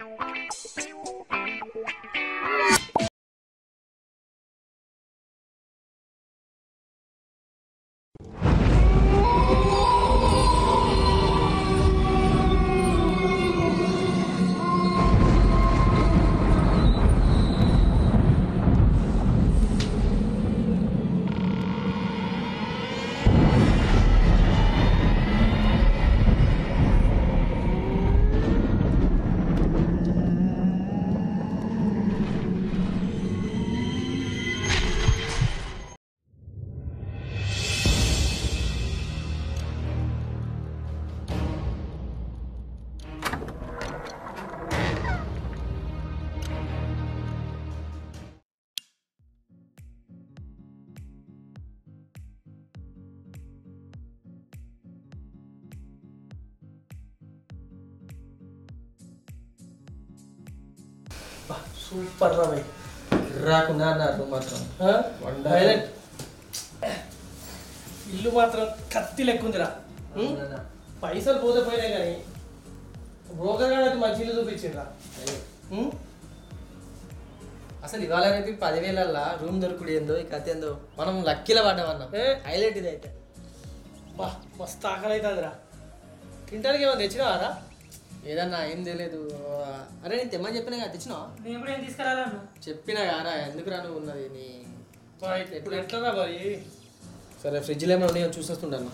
Super రా భయ్ రాకుండా అన్నారు మాత్రం ఆ? వండ హైలైట్. ఇల్లు మాత్రం కత్తి లెక్క ఉందిరా ఉం? పైసలు పోతే పోయినాయి కానీ బ్రోకర్ గారు అయితే మంచి ఇల్లు చూపించిండ్రా ఉం? అసలు ఇవాళ రేపు పదివేలల్లా రూమ్ దొరుకుడు ఏందో ఈ కథ ఏందో మనం లక్కీలో పడ్డామన్నా ఏ? హైలైట్ ఇది అయితే బా మస్తు ఆకలి అవుతుందిరా తింటానికి ఏమైనా తెచ్చినావారా ఏదన్నా ఏం తెలియదు అరే నేను తెమ్మని చెప్పినా కదా తెచ్చినావా నేను కూడా ఏం తీసుకురాలను చెప్పినా కారా ఎందుకు రా నువ్వు ఉన్నది నీ బా, ఇప్పుడు ఎట్లా మరి సరే ఫ్రిడ్జ్లో ఏమైనా ఉన్నాయో చూసేస్తుండన్నా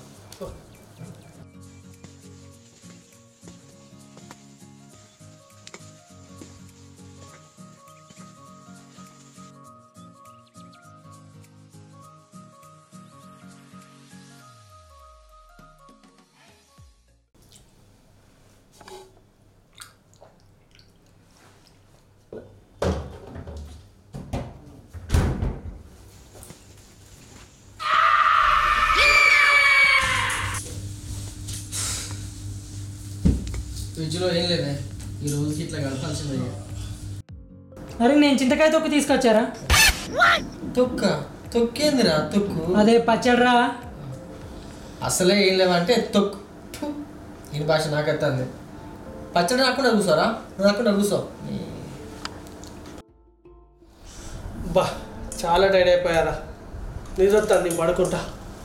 ఫ్రిడ్జ్లో ఏం లేదే ఈ రోజుకి ఇట్లా గడపాల్సిందే అరే నేను చింతకాయ తొక్కు తీసుకొచ్చారా తొక్క తొక్కేందిరా తొక్కు అదే పచ్చడిరా అసలే ఏం లేవంటే తొక్కు ఫు. దీని భాష నాకెత్తంది పచ్చడి రాకుండా కూర్చోరా రాకుండా కూర్చో బా చాలా టైడ్ అయిపోయారా నిజొస్తాను నేను పడుకుంటా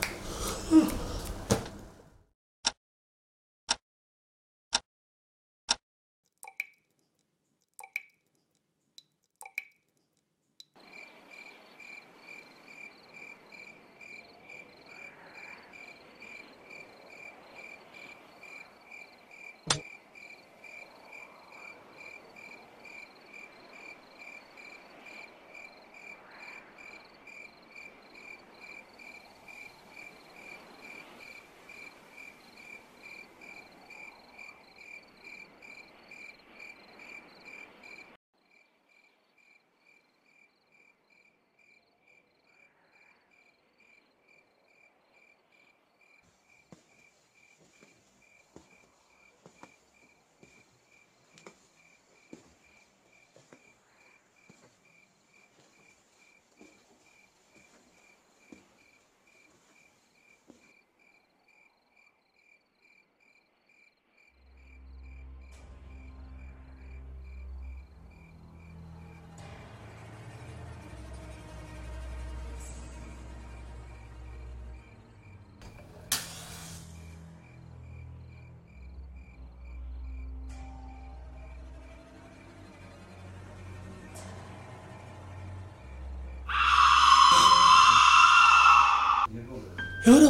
ఎవరు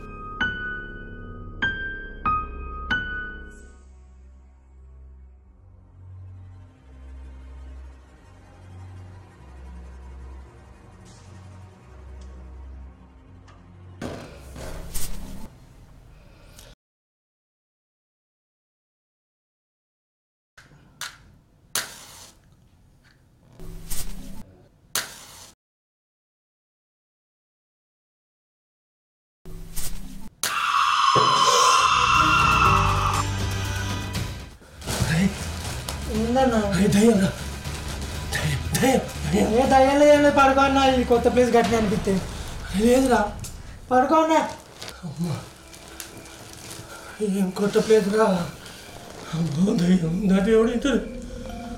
ఉందన్నా దయ్యం రా దయ్యం దయ్యం దయ్యం ఏ దయ్యం లేదు ఏం లేదు పడుకో అన్న ఇది కొత్త ప్లేస్ గట్టిన అనిపిస్తే లేదురా పడుకో అన్న ఏం కొత్త ప్లేస్ రా అమ్మో దయ్యం నా దేవుడు ఇంటారు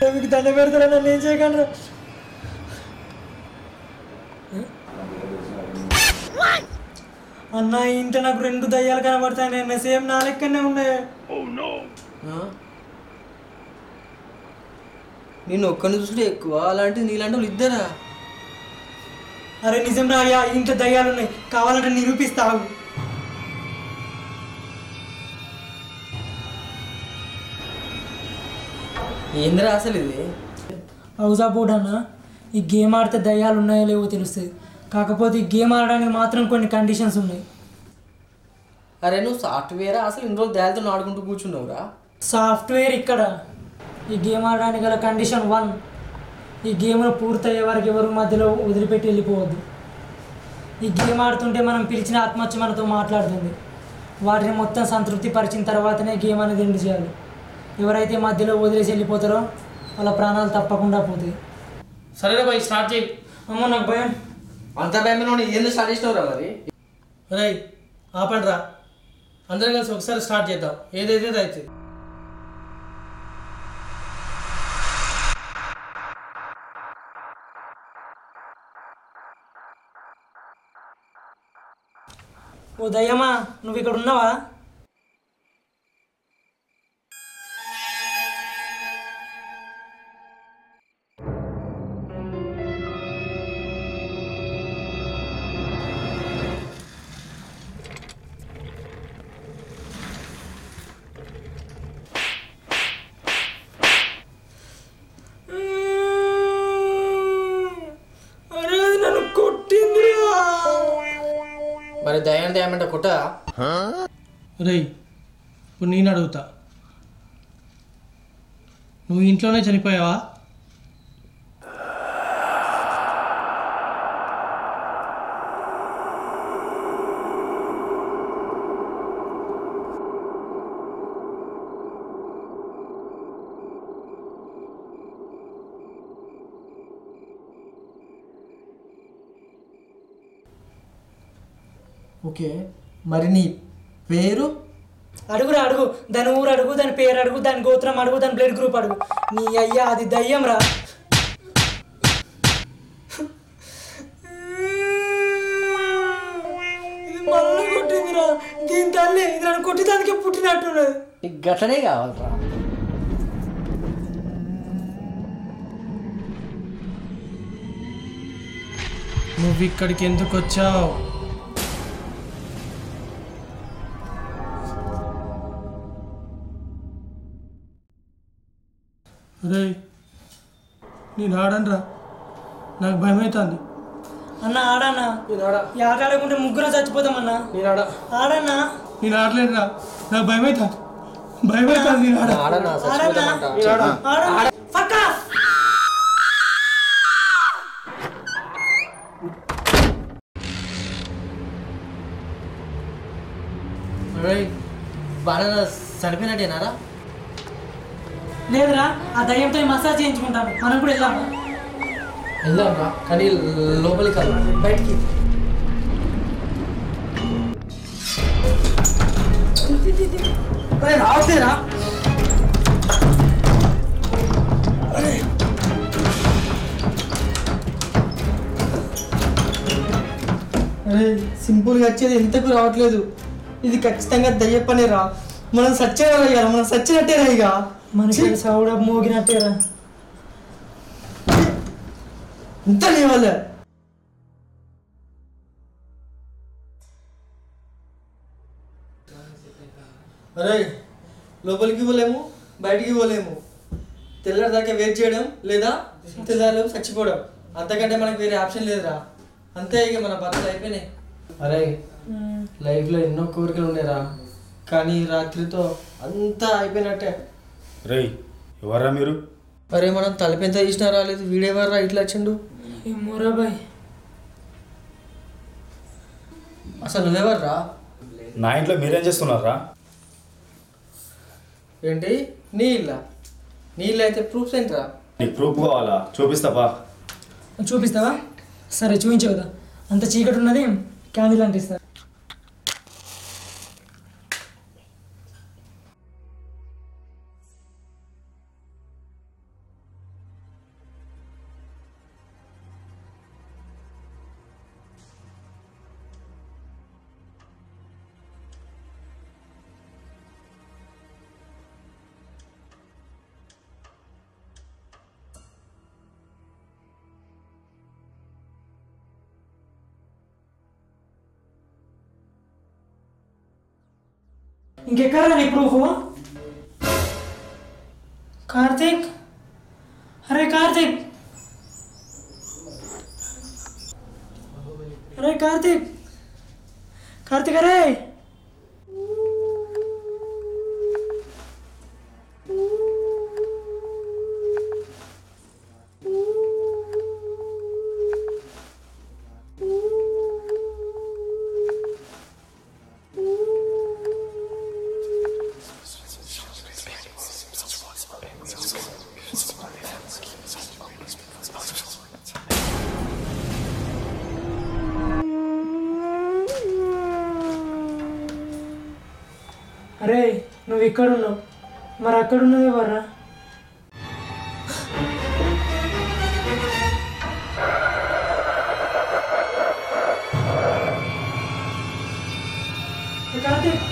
మీకు దండ పెడతారా నన్ను ఏం చేయగలరా అన్న ఈ ఇంట్లో నాకు రెండు దయ్యాలు కనబడతాయి నేను సేమ్ నా లెక్కనే ఉన్నాయి నేను ఒక్కరిని చూసుకుంటే ఎక్కువ అలాంటిది నీలాంటి వాళ్ళు ఇద్దరా అరే నిజం రా అయ్యా ఈ ఇంట్లో దయ్యాలు ఉన్నాయి కావాలంటే నిరూపిస్తావు ఏందిరా అసలు ఇది హౌజా బోర్డ్ అన్న ఈ గేమ్ ఆడితే దయ్యాలు ఉన్నాయో లేవో తెలుస్తుంది కాకపోతే ఈ గేమ్ ఆడడానికి మాత్రం కొన్ని కండిషన్స్ ఉన్నాయి అరే నువ్వు సాఫ్ట్వేర్ అసలు ఇన్ని రోజులు దయాలతో ఆడుకుంటూ కూర్చున్నావురా సాఫ్ట్వేర్ ఇక్కడ ఈ గేమ్ ఆడడానికి గల కండిషన్ వన్ ఈ గేమ్ను పూర్తయ్యే వరకు ఎవరు మధ్యలో వదిలిపెట్టి వెళ్ళిపోవద్దు ఈ గేమ్ ఆడుతుంటే మనం పిలిచిన ఆత్మ వచ్చి మనతో మాట్లాడుతుంది వాటిని మొత్తం సంతృప్తి పరిచిన తర్వాతనే గేమ్ అనేది ఎండ్ చేయాలి ఎవరైతే మధ్యలో వదిలేసి వెళ్ళిపోతారో వాళ్ళ ప్రాణాలు తప్పకుండా పోతాయి సరేనా బాయ్ స్టార్ట్ చేయి అమ్మో నాకు భయం అంత భయంలో ఎందుకు స్టార్ట్ చేసినావురా మరి రే ఆపండి రా అందరం కలిసి ఒకసారి స్టార్ట్ చేద్దాం ఏదైతే అది అవుతుంది ఓ దయ్యమా నువ్వు ఇక్కడ ఉన్నావా అరే అది నన్ను కొట్టిందిరా మరి దయాన్ని దయమంటే కొట్ట రేయ్ ఇప్పుడు నేను అడుగుతా నువ్వు ఇంట్లోనే చనిపోయావా ఓకే మరి నీ పేరు అడుగురా అడుగు దాని ఊరు అడుగు దాని పేరు అడుగు దాని గోత్రం అడుగు దాని బ్లడ్ గ్రూప్ అడుగు నీ అయ్యా అది దయ్యం రా ఇది మళ్ళీ కొట్టిందిరా దీని తల్లి ఇది నన్ను కొట్టిదానికి పుట్టినట్టున్నది నీకు గట్లనే కావాలరా నువ్వు ఇక్కడికి ఎందుకు వచ్చావు రే నేను ఆడనురా నాకు భయం అవుతుంది అన్న ఆడన్నా నేను ఆడ ఈ ఆట ఆడకుంటే ముగ్గురు చచ్చిపోతామన్నా నేను ఆడ ఆడన్నా నేను ఆడలేనురా నాకు భయం అవుతుంది భయం అవుతుంది నేను ఆడ ఆడనా చచ్చిపోతామంట నేను ఆడ ఆడన్నా ఫక్కా బాగా చనిపోయినట్టేనారా లేదురా ఆ దయ్యంతో ఈ మసాజ్ చేయించుకుంటాను మనం కూడా వెళ్దాం వెళ్దాం రా కానీ లోపలికి కాదు బయటికి రావట్లేరా అరే సింపుల్గా వచ్చేది ఎంతకు రావట్లేదు ఇది ఖచ్చితంగా దయ్య పనే రా మనం సచ్చేలా ఇక మనం సచ్చినట్టేరా ఇక మనిషి సౌడ మోగినట్టేరా ఇంత నీ వల్ల అరే లోపలికి పోలేము బయటికి పోలేము తెల్లారి దాకా వెయిట్ చేయడం లేదా తెల్లారిలోపు చచ్చిపోవడం అంతకంటే మనకి వేరే ఆప్షన్ లేదురా అంతే ఇక మన బతులు అయిపోయినాయి అరే లైఫ్లో ఎన్నో కోరికలు ఉండేరా కానీ రాత్రితో అంతా అయిపోయినట్టే రేయ్ ఎవర్రా మీరు అరే మనం తలుపు ఎంత తీసినా రాలేదు వీడేవర్రా ఇట్లా వచ్చిండు ఏమోరా బాయ్ అసలు నువ్వెవర్రా నా ఇంట్లో మీరేం చేస్తున్నారా ఏంటి నీ ఇల్లా నీ ఇల్లు అయితే ప్రూఫ్స్ ఏంట్రా నీకు ప్రూఫ్ కావాలా చూపిస్తాపా చూపిస్తావా సరే చూపించు కదా అంత చీకటి ఉన్నది క్యాండిల్ అంటిస్తా ఇంకెక్కడ నీ ప్రూఫ్ కార్తీక్ అరే కార్తీక్ అరే కార్తీక్ కార్తీక్ అరే అరే నువ్వు ఇక్కడ ఉన్నావు మరి అక్కడ ఉన్నది ఎవర్రా ఏ కార్తీక్